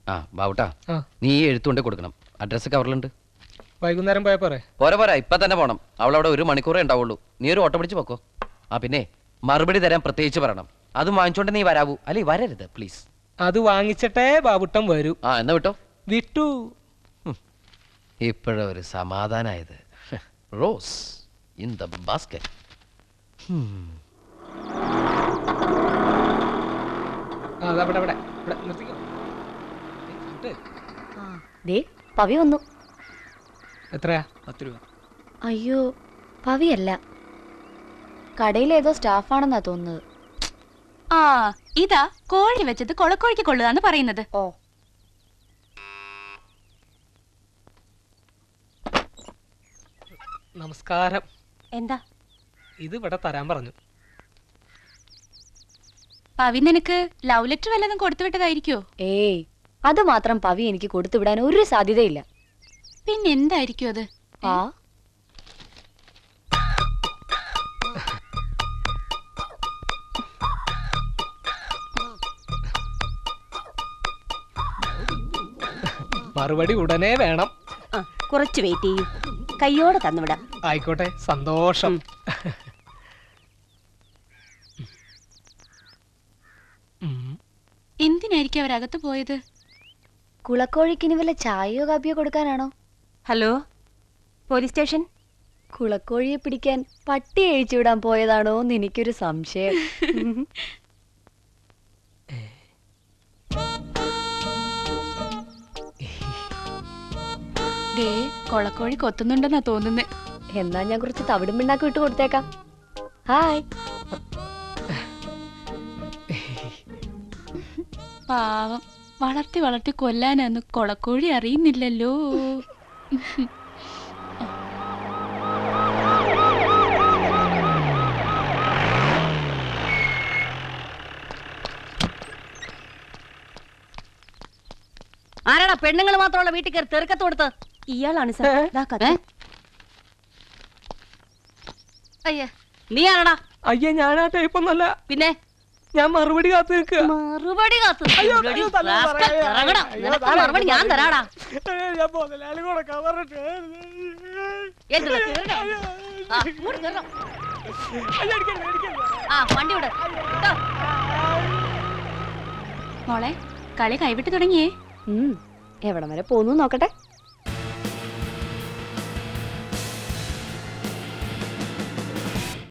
ആ ബാവുട്ടാ ആ നീ ഈ എഴുത്തുകൊണ്ടേ കൊടുക്കണം അഡ്രസ്സ് കവറിലുണ്ട് വൈകുന്നേരം പോയാ പോരെ പോരാ പോരാ ഇപ്പൊ തന്നെ പോണം അവളവിടെ ഒരു മണിക്കൂറേ ഉണ്ടാവുള്ളൂ നീ ഒരു ഓട്ടോ പിടിച്ച് പോക്കോ ആ പിന്നെ മറുപടി തരാൻ പ്രത്യേകിച്ച് പറയണം അതും വാങ്ങിച്ചോണ്ട് നീ വരാവൂ അല്ലെ വരരുത് പ്ലീസ് അത് വാങ്ങിച്ചിട്ടേ ബാബുട്ടൻ വരൂ ആ എന്നാ വിട്ടോ വിട്ടു ഇപ്പോഴ ഒരു സമാധാനായത് റോസ് ഇൻ ദ ബാസ്കറ്റ് ആ അതാ ഇവിടെ ഇവിടെ ഇവിടെ നിർത്തിക്കോ ഏയ്, ഇങ്ങോട്ട്. ദേ പവി വന്നു എത്രയാ പത്ത് രൂപ അയ്യോ പവിയല്ല കടയിലേതോ സ്റ്റാഫാണെന്നാ തോന്നുന്നത് ആ ഇതാ കോഴി വെച്ചത് കൊളക്കോഴിക്ക് കൊള്ളുകയെന്ന് പറയുന്നത് ഓ നമസ്കാരം എന്താ ഇത് ഇവിടെ തരാൻ പറഞ്ഞു പവി നിനക്ക് ലവ് ലെറ്റർ വല്ലതും കൊടുത്തു വിട്ടതായിരിക്കോ ഏയ് അത് മാത്രം പവി എനിക്ക് കൊടുത്തു വിടാൻ ഒരു സാധ്യതയില്ല പിന്നെ എന്തായിരിക്കും അത് ആ മറുപടി ഉടനെ വേണം ആ, കുറച്ച് വെയിറ്റ് ചെയ്യൂ കയ്യോടെ തന്നുവിടാം ആയിക്കോട്ടെ സന്തോഷം ഉം. എന്തിനായിരിക്കും അവരകത്ത് പോയത് കുളക്കോഴിക്കിനി വല്ല ചായയോ കാപ്പിയോ കൊടുക്കാനാണോ ഹലോ പോലീസ് സ്റ്റേഷൻ കുളക്കോഴിയെ പിടിക്കാൻ പട്ടി അഴിച്ചു വിടാൻ പോയതാണോ എന്ന് എനിക്കൊരു സംശയം ദേ കൊളക്കോഴി കൊത്തുന്നുണ്ടെന്നാ തോന്നുന്നേ എന്നാ ഞാൻ കുറച്ച് തവിടും പിണ്ണാക്ക് വിട്ട് കൊടുത്തേക്കാം ഹായ് പാവം വളർത്തി വളർത്തി കൊല്ലാനാന്ന് കൊളക്കോഴി അറിയുന്നില്ലല്ലോ ആരാടാ പെണ്ണുങ്ങൾ മാത്രമുള്ള വീട്ടിൽ കയറി തെറുക്കത്ത് കൊടുത്ത് ഇയാളാണ് സാർ ദാ കത്ത്. അയ്യ നീ ആരാടാ അയ്യേ ഞാൻ ആ ടൈപ്പൊന്നല്ല പിന്നെ ഞാൻ മറുപടി കാത്തു നിൽക്കുക മറുപടി കാത്തു അയ്യോ, Bloody അയ്യോ, തല്ലു rascal. പറയാ. ഇറങ്ങടാ. അയ്യോ, നിനക്ക് താഴെ മറുപടി ഞാൻ തരാടാ അയ്യോ, ഞാൻ മുതലാളി കൊടുക്കാൻ പറഞ്ഞിട്ട്. എന്തുവാ, കേറടാ. ആ, ഇങ്ങോട്ട് കേറണം. അയ്യോ, അടിക്കരുത്, അടിക്കരുത്. ആ വണ്ടി വിട് കേട്ടോ മോളെ കളി കൈവിട്ട് തുടങ്ങിയേ ഉം, എവിടം വരെ പോന്നു നോക്കട്ടെ